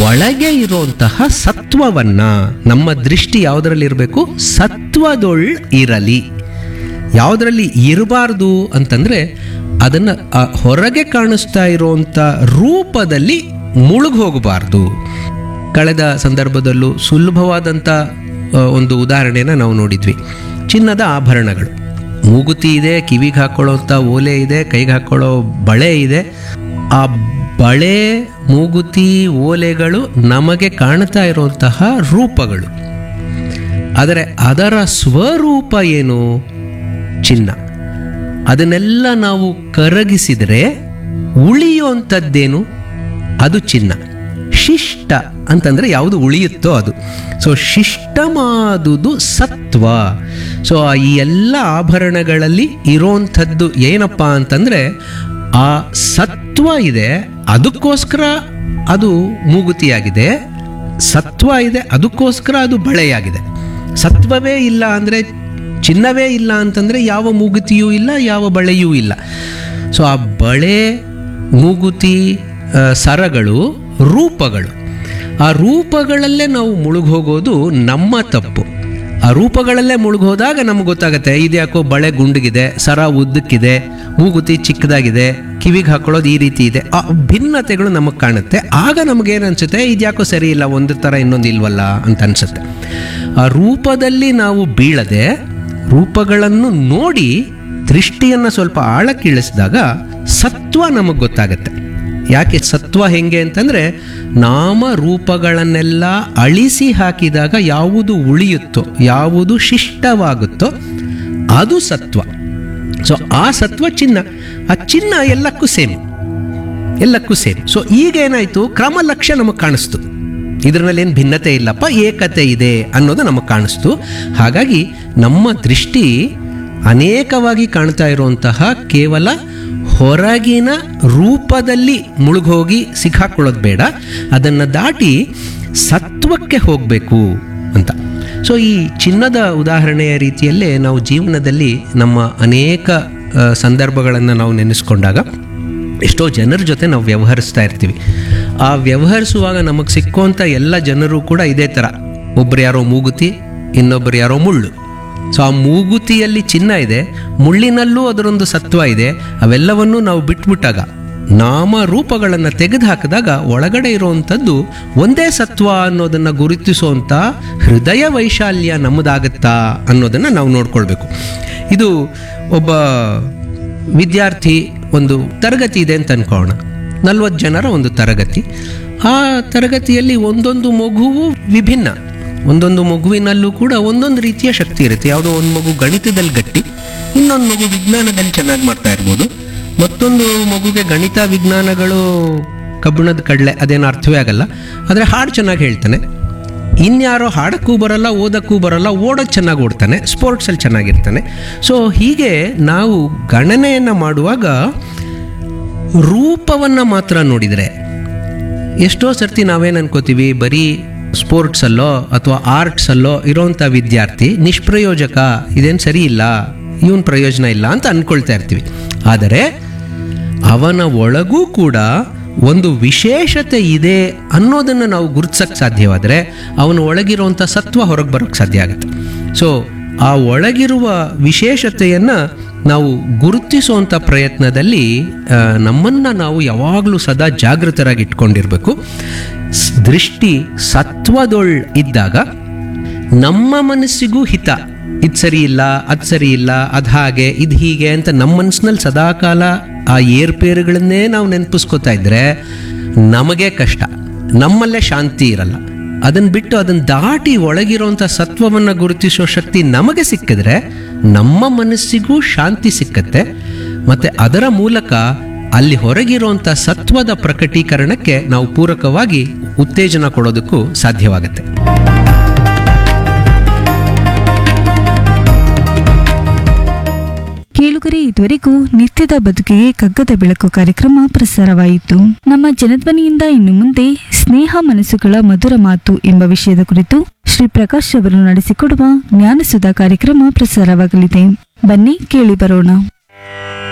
ಒಳಗೆ ಇರುವಂತಹ ಸತ್ವವನ್ನ ನಮ್ಮ ದೃಷ್ಟಿ ಯಾವುದರಲ್ಲಿ ಇರಬೇಕು ಸತ್ವದೊಳ್ ಇರಲಿ ಯಾವುದರಲ್ಲಿ ಇರಬಾರ್ದು ಅಂತಂದ್ರೆ ಅದನ್ನ ಆ ಹೊರಗೆ ಕಾಣಿಸ್ತಾ ಇರುವಂತ ರೂಪದಲ್ಲಿ ಮುಳುಗ್ ಹೋಗಬಾರ್ದು ಕಳೆದ ಸಂದರ್ಭದಲ್ಲೂ ಸುಲಭವಾದಂಥ ಆ, ಒಂದು ಉದಾಹರಣೆನ ನಾವು ನೋಡಿದ್ವಿ ಚಿನ್ನದ ಆಭರಣಗಳು ಮೂಗುತಿ ಇದೆ ಕಿವಿಗೆ ಹಾಕೊಳ್ಳೋಂಥ ಓಲೆ ಇದೆ ಕೈಗೆ ಹಾಕೊಳ್ಳೋ ಬಳೆ ಇದೆ ಆ ಬಳೆ ಮೂಗುತಿ ಓಲೆಗಳು ನಮಗೆ ಕಾಣ್ತಾ ಇರುವಂತಹ ರೂಪಗಳು ಆದರೆ ಅದರ ಸ್ವರೂಪ ಏನು ಚಿನ್ನ ಅದನ್ನೆಲ್ಲ ನಾವು ಕರಗಿಸಿದರೆ ಉಳಿಯುವಂಥದ್ದೇನು ಅದು ಚಿನ್ನ ಶಿಷ್ಟ ಅಂತಂದ್ರೆ ಯಾವುದು ಉಳಿಯುತ್ತೋ ಅದು ಸೊ ಶಿಷ್ಟಮಾದುದು ಸತ್ವ ಸೊ ಈ ಎಲ್ಲ ಆಭರಣಗಳಲ್ಲಿ ಇರೋಂಥದ್ದು ಏನಪ್ಪ ಅಂತಂದ್ರೆ ಆ ಸತ್ವ ಇದೆ ಅದಕ್ಕೋಸ್ಕರ ಅದು ಮೂಗುತಿಯಾಗಿದೆ ಸತ್ವ ಇದೆ ಅದಕ್ಕೋಸ್ಕರ ಅದು ಬಳೆಯಾಗಿದೆ ಸತ್ವವೇ ಇಲ್ಲ ಅಂದರೆ ಚಿನ್ನವೇ ಇಲ್ಲ ಅಂತಂದರೆ ಯಾವ ಮೂಗುತಿಯೂ ಇಲ್ಲ ಯಾವ ಬಳೆಯೂ ಇಲ್ಲ ಸೊ ಆ ಬಳೆ ಮೂಗುತಿ ಆ, ಸರಗಳು ರೂಪಗಳು ಆ ರೂಪಗಳಲ್ಲೇ ನಾವು ಮುಳುಗೋಗೋದು ನಮ್ಮ ತಪ್ಪು ಆ ರೂಪಗಳಲ್ಲೇ ಮುಳುಗೋದಾಗ ನಮ್ಗೆ ಗೊತ್ತಾಗುತ್ತೆ ಇದ್ಯಾಕೋ ಬಳೆ ಗುಂಡಗಿದೆ ಸರ ಉದ್ದಕ್ಕಿದೆ ಮೂಗುತಿ ಚಿಕ್ಕದಾಗಿದೆ ಕಿವಿಗೆ ಹಾಕೊಳ್ಳೋದು ಈ ರೀತಿ ಇದೆ ಆ ಭಿನ್ನತೆಗಳು ನಮಗೆ ಕಾಣುತ್ತೆ ಆಗ ನಮಗೇನು ಅನ್ಸುತ್ತೆ ಇದ್ಯಾಕೋ ಸರಿ ಇಲ್ಲ ಒಂದು ಥರ ಇನ್ನೊಂದು ಇಲ್ವಲ್ಲ ಅಂತ ಅನ್ಸುತ್ತೆ ಆ ರೂಪದಲ್ಲಿ ನಾವು ಬೀಳದೆ ರೂಪಗಳನ್ನು ನೋಡಿ ದೃಷ್ಟಿಯನ್ನು ಸ್ವಲ್ಪ ಆಳಕ್ಕಿಳಿಸಿದಾಗ ಸತ್ವ ನಮಗೆ ಗೊತ್ತಾಗತ್ತೆ ಯಾಕೆ ಸತ್ವ ಹೆಂಗೆ ಅಂತಂದರೆ ನಾಮ ರೂಪಗಳನ್ನೆಲ್ಲ ಅಳಿಸಿ ಹಾಕಿದಾಗ ಯಾವುದು ಉಳಿಯುತ್ತೋ ಯಾವುದು ಶಿಷ್ಟವಾಗುತ್ತೋ ಅದು ಸತ್ವ ಸೊ ಆ ಸತ್ವ ಚಿನ್ನ ಆ ಚಿನ್ನ ಎಲ್ಲಕ್ಕೂ ಸೇಮ್ ಎಲ್ಲಕ್ಕೂ ಸೇಮ್ ಸೊ ಈಗ ಏನಾಯಿತು ಕ್ರಮ ಲಕ್ಷ್ಯ ನಮಗೆ ಕಾಣಿಸ್ತು ಇದರಲ್ಲಿ ಏನು ಭಿನ್ನತೆ ಇಲ್ಲಪ್ಪ ಏಕತೆ ಇದೆ ಅನ್ನೋದು ನಮಗೆ ಕಾಣಿಸ್ತು ಹಾಗಾಗಿ ನಮ್ಮ ದೃಷ್ಟಿ ಅನೇಕವಾಗಿ ಕಾಣ್ತಾ ಇರುವಂತಹ ಕೇವಲ ಹೊರಗಿನ ರೂಪದಲ್ಲಿ ಮುಳುಗೋಗಿ ಸಿಕ್ಕಾಕೊಳ್ಳೋದು ಬೇಡ ಅದನ್ನು ದಾಟಿ ಸತ್ವಕ್ಕೆ ಹೋಗಬೇಕು ಅಂತ ಸೊ ಈ ಚಿನ್ನದ ಉದಾಹರಣೆಯ ರೀತಿಯಲ್ಲೇ ನಾವು ಜೀವನದಲ್ಲಿ ನಮ್ಮ ಅನೇಕ ಸಂದರ್ಭಗಳನ್ನು ನಾವು ನೆನೆಸ್ಕೊಂಡಾಗ ಎಷ್ಟೋ ಜನರ ಜೊತೆ ನಾವು ವ್ಯವಹರಿಸ್ತಾ ಇರ್ತೀವಿ ಆ ವ್ಯವಹರಿಸುವಾಗ ನಮಗೆ ಸಿಕ್ಕುವಂಥ ಎಲ್ಲ ಜನರು ಕೂಡ ಇದೇ ಥರ ಒಬ್ರು ಯಾರೋ ಮೂಗುತಿ ಇನ್ನೊಬ್ಬರು ಯಾರೋ ಮುಳ್ಳು ಸೊ ಆ ಮೂಗುತಿಯಲ್ಲಿ ಚಿನ್ನ ಇದೆ ಮುಳ್ಳಿನಲ್ಲೂ ಅದರೊಂದು ಸತ್ವ ಇದೆ ಅವೆಲ್ಲವನ್ನೂ ನಾವು ಬಿಟ್ಬಿಟ್ಟಾಗ ನಾಮ ರೂಪಗಳನ್ನು ತೆಗೆದು ಹಾಕಿದಾಗ ಒಳಗಡೆ ಇರುವಂಥದ್ದು ಒಂದೇ ಸತ್ವ ಅನ್ನೋದನ್ನು ಗುರುತಿಸುವಂಥ ಹೃದಯ ವೈಶಾಲ್ಯ ನಮ್ಮದಾಗತ್ತಾ ಅನ್ನೋದನ್ನು ನಾವು ನೋಡ್ಕೊಳ್ಬೇಕು ಇದು ಒಬ್ಬ ವಿದ್ಯಾರ್ಥಿ ಒಂದು ತರಗತಿ ಇದೆ ಅಂತ ಅನ್ಕೋಣ ನಲ್ವತ್ತು ಜನರ ಒಂದು ತರಗತಿ ಆ ತರಗತಿಯಲ್ಲಿ ಒಂದೊಂದು ಮಗುವು ವಿಭಿನ್ನ ಒಂದೊಂದು ಮಗುವಿನಲ್ಲೂ ಕೂಡ ಒಂದೊಂದು ರೀತಿಯ ಶಕ್ತಿ ಇರುತ್ತೆ ಯಾವುದೋ ಒಂದು ಮಗು ಗಣಿತದಲ್ಲಿ ಗಟ್ಟಿ ಇನ್ನೊಂದು ಮಗು ವಿಜ್ಞಾನದಲ್ಲಿ ಚೆನ್ನಾಗಿ ಮಾಡ್ತಾ ಇರ್ಬೋದು ಮತ್ತೊಂದು ಮಗುಗೆ ಗಣಿತ ವಿಜ್ಞಾನಗಳು ಕಬ್ಬಿಣದ ಕಡಲೆ ಅದೇನು ಅರ್ಥವೇ ಆಗಲ್ಲ ಆದರೆ ಹಾಡು ಚೆನ್ನಾಗಿ ಹೇಳ್ತಾನೆ ಇನ್ಯಾರೋ ಹಾಡಕ್ಕೂ ಬರಲ್ಲ ಓದಕ್ಕೂ ಬರಲ್ಲ ಓಡೋದು ಚೆನ್ನಾಗಿ ಓಡ್ತಾನೆ ಸ್ಪೋರ್ಟ್ಸಲ್ಲಿ ಚೆನ್ನಾಗಿರ್ತಾನೆ ಸೊ ಹೀಗೆ ನಾವು ಗಣನೆಯನ್ನು ಮಾಡುವಾಗ ರೂಪವನ್ನು ಮಾತ್ರ ನೋಡಿದರೆ ಎಷ್ಟೋ ಸರ್ತಿ ನಾವೇನು ಅನ್ಕೋತೀವಿ ಬರೀ ಸ್ಪೋರ್ಟ್ಸಲ್ಲೋ ಅಥವಾ ಆರ್ಟ್ಸಲ್ಲೋ ಇರೋವಂಥ ವಿದ್ಯಾರ್ಥಿ ನಿಷ್ಪ್ರಯೋಜಕ ಇದೇನು ಸರಿ ಇಲ್ಲ ಇವನ್ ಪ್ರಯೋಜನ ಇಲ್ಲ ಅಂತ ಅಂದ್ಕೊಳ್ತಾ ಇರ್ತೀವಿ ಆದರೆ ಅವನ ಒಳಗೂ ಕೂಡ ಒಂದು ವಿಶೇಷತೆ ಇದೆ ಅನ್ನೋದನ್ನು ನಾವು ಗುರುತಿಸಕ್ಕೆ ಸಾಧ್ಯವಾದರೆ ಅವನ ಒಳಗಿರುವಂಥ ಸತ್ವ ಹೊರಗೆ ಬರೋಕ್ಕೆ ಸಾಧ್ಯ ಆಗುತ್ತೆ ಸೊ ಆ ಒಳಗಿರುವ ವಿಶೇಷತೆಯನ್ನು ನಾವು ಗುರುತಿಸುವಂಥ ಪ್ರಯತ್ನದಲ್ಲಿ ಆ, ನಮ್ಮನ್ನು ನಾವು ಯಾವಾಗಲೂ ಸದಾ ಜಾಗೃತರಾಗಿ ಇಟ್ಕೊಂಡಿರಬೇಕು ಸ್- ದೃಷ್ಟಿ ಸತ್ವದೊಳ್ ಇದ್ದಾಗ ನಮ್ಮ ಮನಸ್ಸಿಗೂ ಹಿತ ಇದು ಸರಿ ಇಲ್ಲ ಅದು ಸರಿ ಇಲ್ಲ ಅದು ಹಾಗೆ ಇದು ಹೀಗೆ ಅಂತ ನಮ್ಮ ಮನಸ್ಸಿನಲ್ಲಿ ಸದಾಕಾಲ ಆ ಏರ್ಪೇರುಗಳನ್ನೇ ನಾವು ನೆನಪಿಸ್ಕೋತಾ ಇದ್ರೆ ನಮಗೆ ಕಷ್ಟ ನಮ್ಮಲ್ಲೇ ಶಾಂತಿ ಇರಲ್ಲ ಅದನ್ನು ಬಿಟ್ಟು ಅದನ್ನು ದಾಟಿ ಒಳಗಿರುವಂಥ ಸತ್ವವನ್ನು ಗುರುತಿಸೋ ಶಕ್ತಿ ನಮಗೆ ಸಿಕ್ಕಿದ್ರೆ ನಮ್ಮ ಮನಸ್ಸಿಗೂ ಶಾಂತಿ ಸಿಕ್ಕತ್ತೆ ಮತ್ತು ಅದರ ಮೂಲಕ ಅಲ್ಲಿ ಹೊರಗಿರುವಂಥ ಸತ್ವದ ಪ್ರಕಟೀಕರಣಕ್ಕೆ ನಾವು ಪೂರಕವಾಗಿ ಉತ್ತೇಜನ ಕೊಡೋದಕ್ಕೂ ಸಾಧ್ಯವಾಗುತ್ತೆ ಕೇಳುಗರೆ ಇದುವರೆಗೂ ನಿತ್ಯದ ಬದುಕಿಗೆ ಕಗ್ಗದ ಬೆಳಕು ಕಾರ್ಯಕ್ರಮ ಪ್ರಸಾರವಾಯಿತು ನಮ್ಮ ಜನಧ್ವನಿಯಿಂದ ಇನ್ನು ಮುಂದೆ ಸ್ನೇಹ ಮನಸ್ಸುಗಳ ಮಧುರ ಮಾತು ಎಂಬ ವಿಷಯದ ಕುರಿತು ಶ್ರೀ ಪ್ರಕಾಶ್ ಅವರು ನಡೆಸಿಕೊಡುವ ಜ್ಞಾನಸುಧಾ ಕಾರ್ಯಕ್ರಮ ಪ್ರಸಾರವಾಗಲಿದೆ ಬನ್ನಿ ಕೇಳಿ ಬರೋಣ